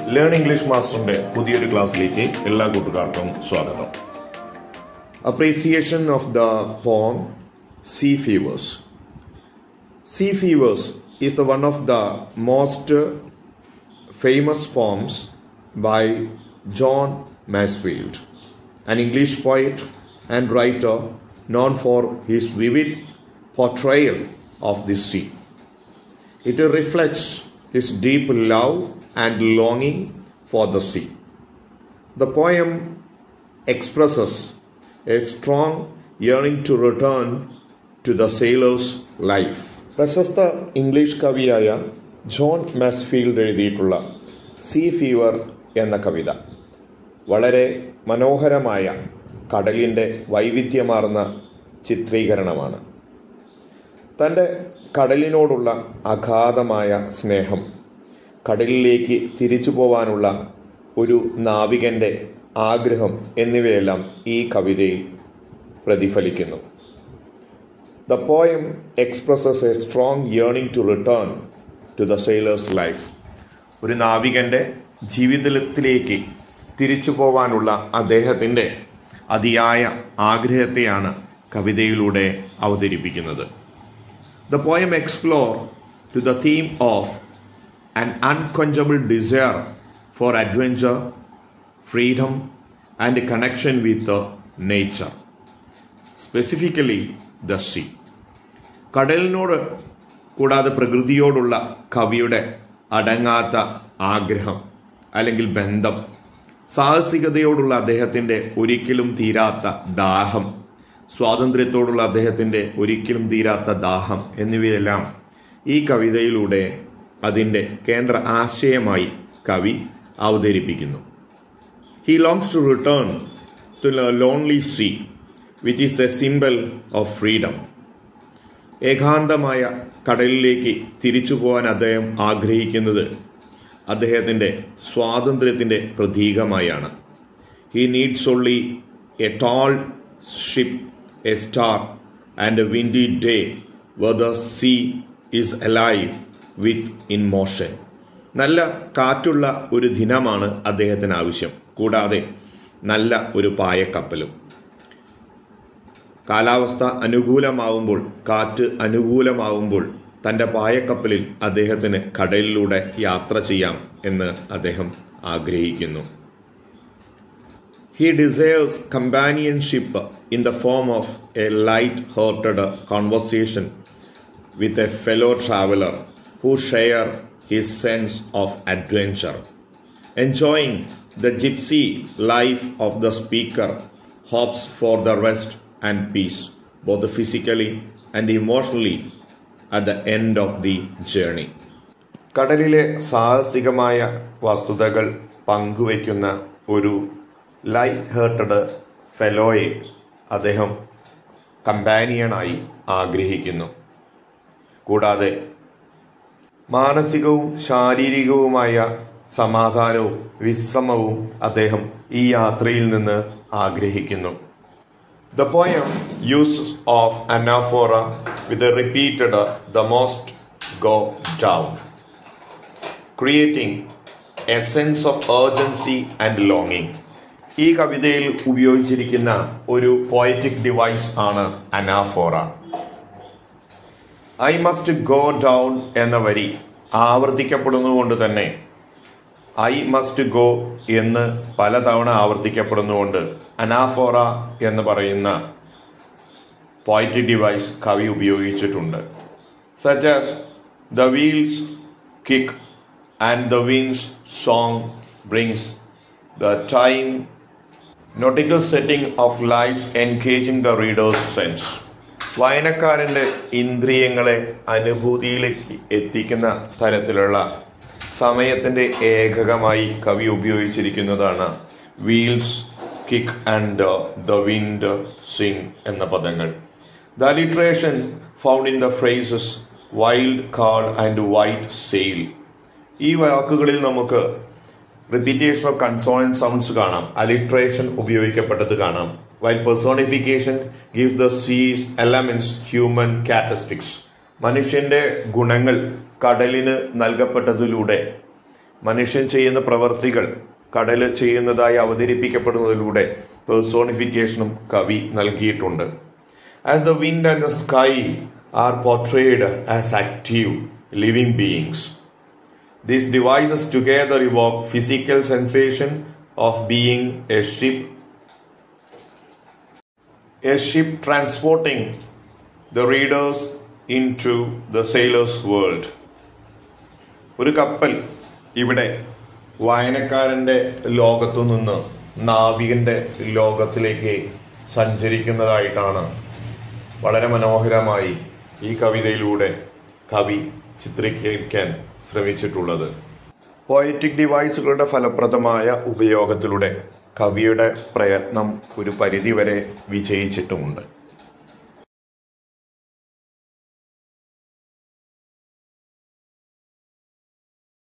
Learn English മാസ്റ്ററിന്റെ പുതിയൊരു ക്ലാസ്സിലേക്ക് എല്ലാ കൂട്ടുകാർക്കും സ്വാഗതം appreciation of the poem sea fevers sea fevers is the one of the most famous poems by John Masefield, an English poet and writer known for his vivid portrayal of the sea. It reflects his deep love and longing for the sea. The poem expresses a strong yearning to return to the sailor's life. പ്രശസ്ത English കവിയായ John Masefield എഴുതിയിട്ടുള്ള sea fever എന്ന കവിത വളരെ മനോഹരമായ കടലിൻ്റെ വൈവിധ്യമാർന്ന ചിത്രീകരണമാണ് തൻ്റെ കടലിനോടുള്ള അഗാധമായ സ്നേഹം കടലിലേക്ക് തിരിച്ചു പോവാനുള്ള ഒരു നാവികൻ്റെ ആഗ്രഹം എന്നിവയെല്ലാം ഈ കവിതയിൽ പ്രതിഫലിക്കുന്നു The poem expresses a strong yearning to return to the sailor's life. ഒരു നാവികന്റെ ജീവിതത്തിലേക്ക് തിരിച്ചു പോവാനുള്ള അദ്ദേഹത്തിൻ്റെ അതിയായ ആഗ്രഹത്തെയാണ് കവിതയിലൂടെ അവതരിപ്പിക്കുന്നത് the poem explore to the theme of an unconquerable desire for adventure freedom and connection with nature specifically the sea കടലിനോട് കൂടാതെ പ്രകൃതിയോടുള്ള കവിയുടെ അടങ്ങാത്ത ആഗ്രഹം അല്ലെങ്കിൽ ബന്ധം സാഹസികതയോടുള്ള അദ്ദേഹത്തിൻ്റെ ഒരിക്കലും തീരാത്ത ദാഹം സ്വാതന്ത്ര്യത്തോടുള്ള അദ്ദേഹത്തിൻ്റെ ഒരിക്കലും തീരാത്ത ദാഹം എന്നിവയെല്ലാം ഈ കവിതയിലൂടെ അതിൻ്റെ കേന്ദ്ര ആശയമായി കവി അവതരിപ്പിക്കുന്നു he longs to return to lonely sea which is a symbol of freedom ഏകാന്തമായ കടലിലേക്ക് തിരിച്ചു പോകാൻ അദ്ദേഹം ആഗ്രഹിക്കുന്നത് അദ്ദേഹത്തിൻ്റെ സ്വാതന്ത്ര്യത്തിൻ്റെ പ്രതീകമായാണ് he needs only a tall ship a star and a windy day where the sea is alive with in motion നല്ല കാറ്റുള്ള ഒരു ദിനമാണ് അദ്ദേഹത്തിന് ആവശ്യം കൂടാതെ നല്ല ഒരു പായക്കപ്പലും കാലാവസ്ഥ അനുകൂലമാവുമ്പോൾ കാറ്റ് അനുകൂലമാവുമ്പോൾ തൻ്റെ പായക്കപ്പലിൽ അദ്ദേഹത്തിന് കടലിലൂടെ യാത്ര ചെയ്യാം എന്ന് അദ്ദേഹം ആഗ്രഹിക്കുന്നു he desires companionship in the form of a light hearted conversation with a fellow traveller who share his sense of adventure enjoying the gypsy life of the speaker hopes for the rest and peace, both physically and emotionally, at the end of the journey. കടലിലെ സാഹസികമായ വസ്തുതകൾ പങ്കുവയ്ക്കുന്ന ഒരു light ഹേർട്ടഡ് ഫെലോയെ അദ്ദേഹം കമ്പാനിയനായി ആഗ്രഹിക്കുന്നു കൂടാതെ മാനസികവും ശാരീരികവുമായ സമാധാനവും വിശ്രമവും അദ്ദേഹം ഈ യാത്രയിൽ നിന്ന് ആഗ്രഹിക്കുന്നു The poem uses of anaphora with a repeated the most go down, creating a sense of urgency and longing. ഈ കവിതയിൽ ഉപയോഗിച്ചിരിക്കുന്ന ഒരു പോയറ്റിക് ഡിവൈസ് ആണ് anaphora I must go down എന്ന വരി ആവർത്തിക്കപ്പെടുന്നതുകൊണ്ട് തന്നെ ഐ മസ്റ്റ് ഗോ എന്ന് പലതവണ ആവർത്തിക്കപ്പെടുന്നുകൊണ്ട് അനാഫോറ എന്ന് പറയുന്ന പോയിറ്റിക് ഡിവൈസ് കവി ഉപയോഗിച്ചിട്ടുണ്ട് such as the wheels kick and the winds song brings the time nautical setting of life engaging the readers sense വായനക്കാരൻ്റെ ഇന്ദ്രിയങ്ങളെ അനുഭൂതിയിലേക്ക് എത്തിക്കുന്ന തരത്തിലുള്ള സമയത്തിൻ്റെ ഏകകമായി കവി ഉപയോഗിച്ചിരിക്കുന്നതാണ് wheels kick and the wind sing എന്ന പദങ്ങൾ the alliteration found in the phrases wild card and white sail ഈ വാക്കുകളിൽ നമുക്ക് റിപ്പീറ്റേഷൻ ഓഫ് കൺസോണന്റ് സൗണ്ട്സ് കാണാം അലിട്രേഷൻ ഉപയോഗിക്കപ്പെട്ടത് കാണാം while personification give the seas elements human കാറ്റസ്റ്റിക്സ് മനുഷ്യന്റെ ഗുണങ്ങൾ കടലിന് നൽകപ്പെട്ടതിലൂടെ മനുഷ്യൻ ചെയ്യുന്ന പ്രവർത്തികൾ കടല് ചെയ്യുന്നതായി അവതരിപ്പിക്കപ്പെടുന്നതിലൂടെ പേഴ്സോണിഫിക്കേഷനും കവി നൽകിയിട്ടുണ്ട് as the wind and the sky are portrayed as active living beings These devices together evoke physical sensation of being a ship, a ship transporting the readers into the sailor's world. ഒരു കപ്പൽ ഇവിടെ വായനക്കാരന്റെ ലോകത്തു നിന്ന് നാവികന്റെ ലോകത്തിലേക്ക് സഞ്ചരിക്കുന്നതായിട്ടാണ് വളരെ മനോഹരമായി ഈ കവിതയിലൂടെ കവി ചിത്രീകരിക്കാൻ ശ്രമിച്ചിട്ടുള്ളത് പോയറ്റിക് ഡിവൈസുകളുടെ ഫലപ്രദമായ ഉപയോഗത്തിലൂടെ കവിയുടെ പ്രയത്നം ഒരു പരിധിവരെ വിജയിച്ചിട്ടുമുണ്ട്